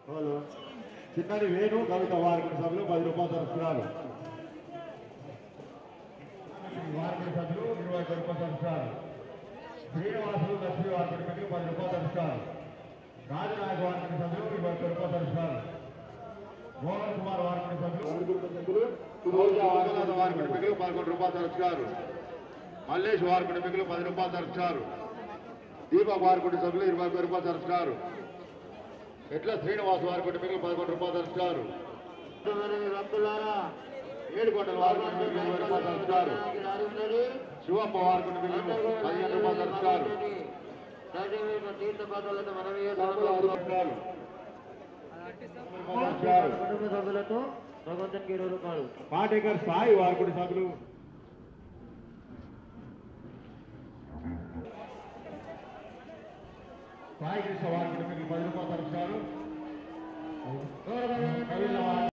వాళ్ళు చిన్నది వేణు కవిత వారికి సభ్యులు పది రూపాయలు తరచుకున్నారు వారికి సభ్యులు ఇరవై ఒక్క రూపాయలు తరచుకున్నారు శ్రీనివాసులు లక్ష్మీ వారికి సభ్యులు పది రూపాయలు తరచుకున్నారు రాజనాయక వారికి సభ్యులు ఇరవై ఒక్క రూపాయలు తరచుకున్నారు మోహన్ కుమార్ వారికి సభ్యులు రోజా ఆగనాథ వారికి మిగిలిన పదకొండు రూపాయలు తరచుకున్నారు మల్లేష్ వారికి మిగిలిన పది రూపాయలు తరచుకున్నారు దీపక్ వారికి సభ్యులు ఇరవై ఒక్క రూపాయలు తరచుకున్నారు ఎట్లా శ్రీనివాస్ వారి కొట్టి మిగిలిన పదకొండు రూపాయలు తరచుకున్నారు ఏడు కొండల వారి కొట్టి మిగిలిన ఇరవై రూపాయలు తరచుకున్నారు శివప్ప వారి కొట్టి మిగిలిన పదిహేను రూపాయలు తరచుకున్నారు తరచుకున్నారు. కుటుంబ సభ్యులతో భగవంతునికి ఇరవై రూపాయలు పాటేకర్ సాయి వారి కొట్టి సభ్యులు సాయి కృష్ణ వారి కొట్టి మిగిలిన పది రూపాయలు తరచుకున్నారు